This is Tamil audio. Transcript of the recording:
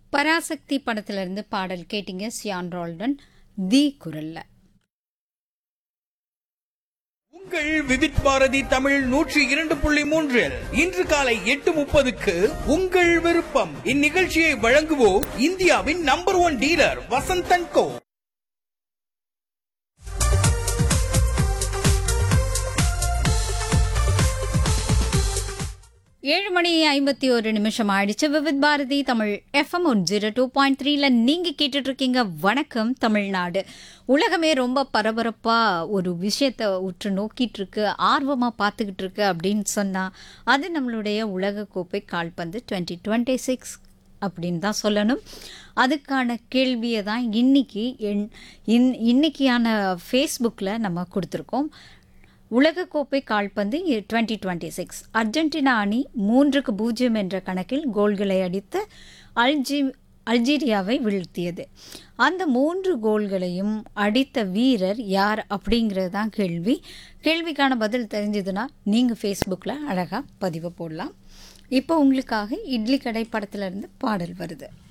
பராசக்தி படத்துல இருந்து பாடல் கேட்டீங்க சியான் ரால்டன் தி குரல்ல உங்கள் விவித் பாரதி தமிழ் நூற்றி இரண்டு புள்ளி மூன்றில் இன்று காலை எட்டு முப்பதுக்கு உங்கள் விருப்பம் இந்நிகழ்ச்சியை வழங்குவோர் இந்தியாவின் number one dealer Vasanth co ஏழு மணி ஐம்பத்தி ஒரு நிமிஷம் ஆயிடுச்சு Vividh Bharati Tamil FM one zero two point த்ரீல நீங்க கேட்டுட்டு இருக்கீங்க வணக்கம் தமிழ்நாடு உலகமே ரொம்ப பரபரப்பா ஒரு விஷயத்தை உற்று நோக்கிட்டு இருக்கு ஆர்வமா பார்த்துக்கிட்டு இருக்கு அப்படின்னு சொன்னா அது நம்மளுடைய உலகக்கோப்பை கால்பந்து டுவெண்ட்டி டுவெண்ட்டி சிக்ஸ் அப்படின்னு தான் சொல்லணும் அதுக்கான கேள்வியை தான் இன்னைக்கு என் இன் இன்னைக்கான ஃபேஸ்புக்கில் நம்ம கொடுத்துருக்கோம் உலகக்கோப்பை கால்பந்து டுவெண்ட்டி டுவெண்ட்டி சிக்ஸ் அர்ஜென்டினா அணி மூன்றுக்கு பூஜ்ஜியம் என்ற கணக்கில் கோல்களை அடித்து அல்ஜி அல்ஜீரியாவை வீழ்த்தியது அந்த மூன்று கோல்களையும் அடித்த வீரர் யார் அப்படிங்கிறது தான் கேள்வி கேள்விக்கான பதில் தெரிஞ்சதுன்னா நீங்கள் ஃபேஸ்புக்கில் அழகாக பதிவு போடலாம் இப்போ உங்களுக்காக இட்லி கடை படத்துல இருந்து பாடல் வருது